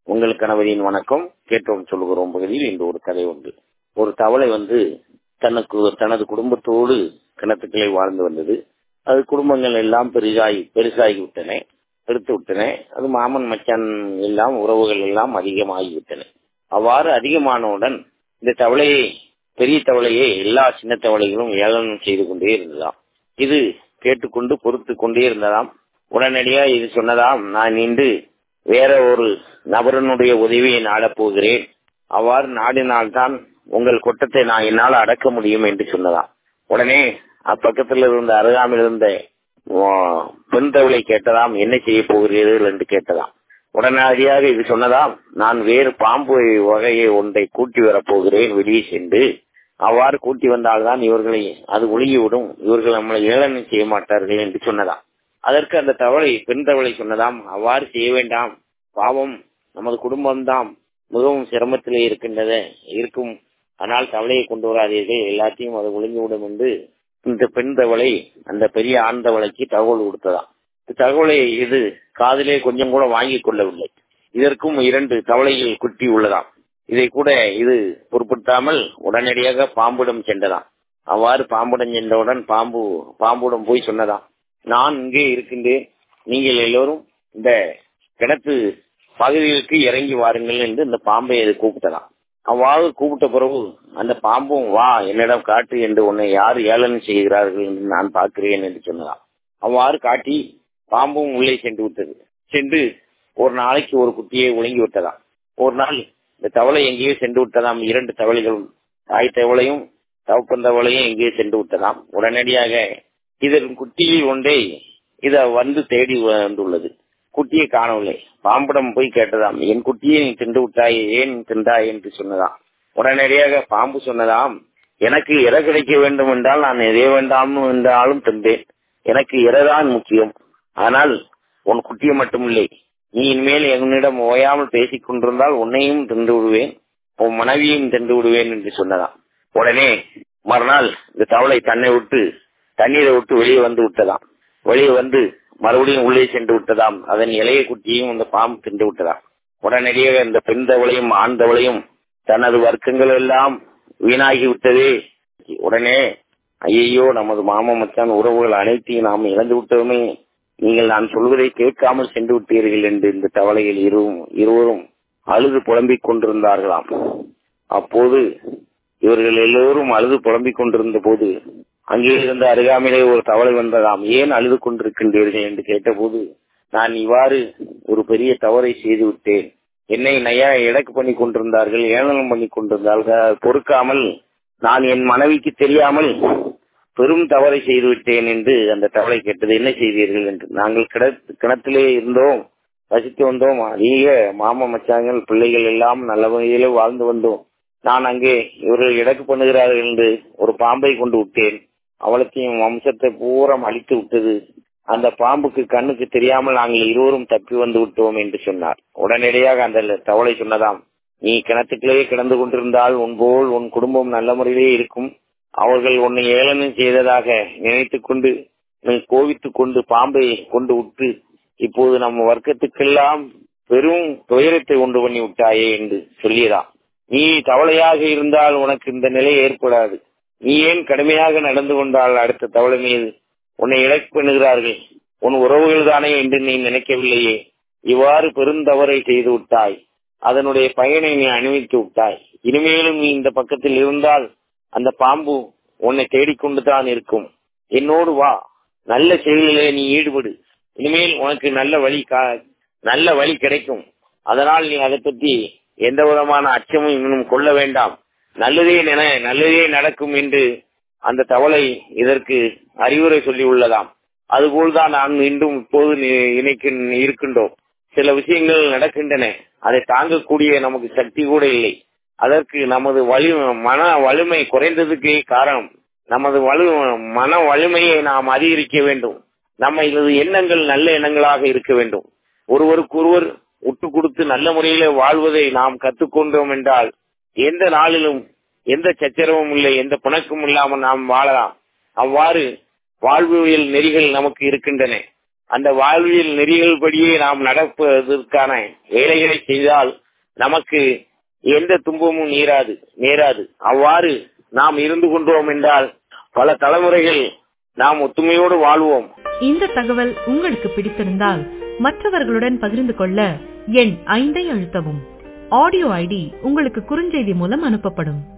உங்கள் கணவரின் வணக்கம் கேட்டோம் சொல்லுகிறோம் பகுதியில் இன்று ஒரு கதை உண்டு ஒரு தவளை வந்து தனக்கு தனது குடும்பத்தோடு கிணத்துக்களை வாழ்ந்து வந்தது அது குடும்பங்கள் எல்லாம் பெரிதாகி பெருசாகி விட்டன எடுத்து விட்டன அது மாமன் மச்சான் எல்லாம் உறவுகள் எல்லாம் அதிகமாகிவிட்டன அவ்வாறு அதிகமானவுடன் இந்த தவளையை பெரிய தவளையை எல்லா சின்ன தவளைகளும் ஏளனம் செய்து கொண்டே இருந்ததாம் இது கேட்டுக்கொண்டு பொறுத்து கொண்டே இருந்ததாம் உடனடியா இது சொன்னதாம் நான் இன்று வேற ஒரு நபரனுடைய உதவியை நாடப் போகிறேன் அவ்வாறு நாடினால்தான் உங்கள் கொட்டத்தை நான் என்னால் அடக்க முடியும் என்று சொன்னதாம் உடனே அப்பக்கத்தில் இருந்த அருகாமையில் இருந்த பெண் தவளை கேட்டதாம் என்ன செய்ய போகிறீர்கள் என்று கேட்டதாம் உடனடியாக இது சொன்னதாம் நான் வேறு பாம்பு வகையை ஒன்றை கூட்டி வரப்போகிறேன் வெளியே சென்று அவ்வாறு கூட்டி வந்தால்தான் இவர்களை அது ஒழுங்கிவிடும் இவர்கள் நம்மளை ஏளனம் செய்ய மாட்டார்கள் என்று சொன்னதாம் அதற்கு அந்த தவளை பெண் தவளை சொன்னதாம் அவ்வாறு செய்ய வேண்டாம் பாவம் நமது குடும்பம்தான் மிகவும் சிரமத்திலே இருக்கின்றத இருக்கும் ஆனால் தவளையை கொண்டு வராதீர்கள் எல்லாத்தையும் அது ஒழுங்கிவிடும் என்று இந்த பெண் தவளை அந்த பெரிய ஆண் தவளைக்கு தகவல் கொடுத்ததாம் தகவலை இது காதிலே கொஞ்சம் கூட வாங்கிக் கொள்ளவில்லை இதற்கும் இரண்டு தவளைகள் குட்டி உள்ளதாம் இதை கூட இது பொருட்படுத்தாமல் உடனடியாக பாம்பிடம் சென்றதாம் அவ்வாறு பாம்பிடம் சென்றவுடன் பாம்பு பாம்புடன் போய் சொன்னதாம் நான் இங்கே இருக்கின்றேன் நீங்கள் எல்லோரும் இந்த கிணத்து பகுதிகளுக்கு இறங்கி வாருங்கள் என்று இந்த பாம்பை அது கூப்பிட்டதாம் அவ்வாறு கூப்பிட்ட பிறகு அந்த பாம்பும் வா என்னிடம் காட்டு என்று உன்னை யார் ஏளனம் செய்கிறார்கள் என்று நான் பார்க்கிறேன் என்று சொன்னதாம் அவ்வாறு காட்டி பாம்பும் உள்ளே சென்று விட்டது சென்று ஒரு நாளைக்கு ஒரு குட்டியை ஒழுங்கி விட்டதாம் ஒரு நாள் இந்த தவளை எங்கேயோ சென்று விட்டதாம் இரண்டு தவளைகளும் தாய் தவளையும் தவப்பன் தவளையும் எங்கேயோ சென்று விட்டதாம் உடனடியாக இதன் குட்டியில் ஒன்றை இத வந்து தேடி வந்துள்ளது குட்டியை காணவில்லை பாம்பிடம் போய் கேட்டதாம் என் குட்டியை நீ தின்று விட்டாய் ஏன் தின்றாய் என்று சொன்னதாம் உடனடியாக பாம்பு சொன்னதாம் எனக்கு இற கிடைக்க வேண்டும் என்றால் நான் எதை வேண்டாம் என்றாலும் தின்றேன் எனக்கு இறதான் முக்கியம் ஆனால் உன் குட்டியை மட்டும் இல்லை நீ இனிமேல் என்னிடம் ஓயாமல் பேசிக் கொண்டிருந்தால் உன்னையும் தின்று விடுவேன் உன் மனைவியையும் தின்று விடுவேன் என்று சொன்னதாம் உடனே மறுநாள் இந்த தவளை தன்னை விட்டு தண்ணீரை விட்டு வெளியே வந்து விட்டதாம் வெளியே வந்து மறுபடியும் உள்ளே சென்று விட்டதாம் அதன் இளைய குட்டியையும் அந்த பாம்பு தின்று விட்டதாம் உடனடியாக இந்த பெண் தவளையும் ஆண் தவளையும் தனது வர்க்கங்கள் எல்லாம் வீணாகி விட்டதே உடனே ஐயோ நமது மாமா மச்சான் உறவுகள் அனைத்தையும் நாம் இழந்து விட்டோமே நீங்கள் நான் சொல்வதை கேட்காமல் சென்று விட்டீர்கள் என்று இந்த தவளைகள் இருவரும் இருவரும் அழுது புலம்பிக் கொண்டிருந்தார்களாம் அப்போது இவர்கள் எல்லோரும் அழுது புலம்பிக் கொண்டிருந்த போது அங்கே இருந்த அருகாமையிலே ஒரு தவளை வந்ததாம் ஏன் அழுது கொண்டிருக்கின்றீர்கள் என்று கேட்டபோது நான் இவ்வாறு ஒரு பெரிய தவறை செய்து விட்டேன் என்னை நயா இடக்கு பண்ணி கொண்டிருந்தார்கள் ஏளனம் பண்ணி கொண்டிருந்தார்கள் பொறுக்காமல் நான் என் மனைவிக்கு தெரியாமல் பெரும் தவறை செய்து விட்டேன் என்று அந்த தவளை கேட்டது என்ன செய்தீர்கள் என்று நாங்கள் கிணத்திலே இருந்தோம் வசித்து வந்தோம் அதிக மாமா மச்சாங்கள் பிள்ளைகள் எல்லாம் நல்ல வகையிலே வாழ்ந்து வந்தோம் நான் அங்கே இவர்கள் இடக்கு பண்ணுகிறார்கள் என்று ஒரு பாம்பை கொண்டு விட்டேன் அவளுக்கையும் வம்சத்தை பூரம் அழித்து விட்டது அந்த பாம்புக்கு கண்ணுக்கு தெரியாமல் நாங்கள் இருவரும் தப்பி வந்து விட்டோம் என்று சொன்னார் உடனடியாக அந்த தவளை சொன்னதாம் நீ கிணத்துக்குள்ளேயே கிடந்து கொண்டிருந்தால் உன் போல் உன் குடும்பம் நல்ல முறையிலே இருக்கும் அவர்கள் உன்னை ஏளனம் செய்ததாக நினைத்துக் கொண்டு நீ கோவித்துக் கொண்டு பாம்பை கொண்டு விட்டு இப்போது நம்ம வர்க்கத்துக்கெல்லாம் பெரும் துயரத்தை உண்டு பண்ணி விட்டாயே என்று சொல்லியதாம் நீ தவளையாக இருந்தால் உனக்கு இந்த நிலை ஏற்படாது நீ ஏன் கடுமையாக நடந்து கொண்டால் அடுத்த தவளை மீது உன்னை இலக்கு பண்ணுகிறார்கள் உன் உறவுகள் தானே என்று நீ நினைக்கவில்லையே இவ்வாறு பெருந்தவறை செய்து விட்டாய் அதனுடைய பயனை நீ அணிவித்து விட்டாய் இனிமேலும் நீ இந்த பக்கத்தில் இருந்தால் அந்த பாம்பு உன்னை தேடிக்கொண்டு தான் இருக்கும் என்னோடு வா நல்ல செயலிலே நீ ஈடுபடு இனிமேல் உனக்கு நல்ல வழி நல்ல வழி கிடைக்கும் அதனால் நீ அதை பற்றி எந்த விதமான அச்சமும் இன்னும் கொள்ள வேண்டாம் நல்லதே என நல்லதே நடக்கும் என்று அந்த தவளை இதற்கு அறிவுரை சொல்லி உள்ளதாம் அதுபோல்தான் நான் இன்றும் இப்போது இணைக்கு இருக்கின்றோம் சில விஷயங்கள் நடக்கின்றன அதை தாங்கக்கூடிய நமக்கு சக்தி கூட இல்லை அதற்கு நமது வலி மன வலிமை குறைந்ததுக்கே காரணம் நமது வலு மன வலிமையை நாம் அதிகரிக்க வேண்டும் நம்ம இது எண்ணங்கள் நல்ல எண்ணங்களாக இருக்க வேண்டும் ஒருவருக்கு ஒருவர் விட்டு கொடுத்து நல்ல முறையில வாழ்வதை நாம் கற்றுக்கொண்டோம் என்றால் எந்த நாளிலும் எந்த சச்சரவும் இல்லை எந்த பிணக்கும் இல்லாமல் நாம் வாழலாம் அவ்வாறு வாழ்வியல் நெறிகள் நமக்கு இருக்கின்றன அந்த வாழ்வியல் நெறிகள் படியே நாம் நடப்பதற்கான வேலைகளை செய்தால் நமக்கு எந்த துன்பமும் நேராது நேராது அவ்வாறு நாம் இருந்து கொண்டோம் என்றால் பல தலைமுறைகள் நாம் ஒத்துமையோடு வாழ்வோம் இந்த தகவல் உங்களுக்கு பிடித்திருந்தால் மற்றவர்களுடன் பகிர்ந்து கொள்ள எண் ஐந்தை அழுத்தவும் ஆடியோ ஐடி உங்களுக்கு குறுஞ்செய்தி மூலம் அனுப்பப்படும்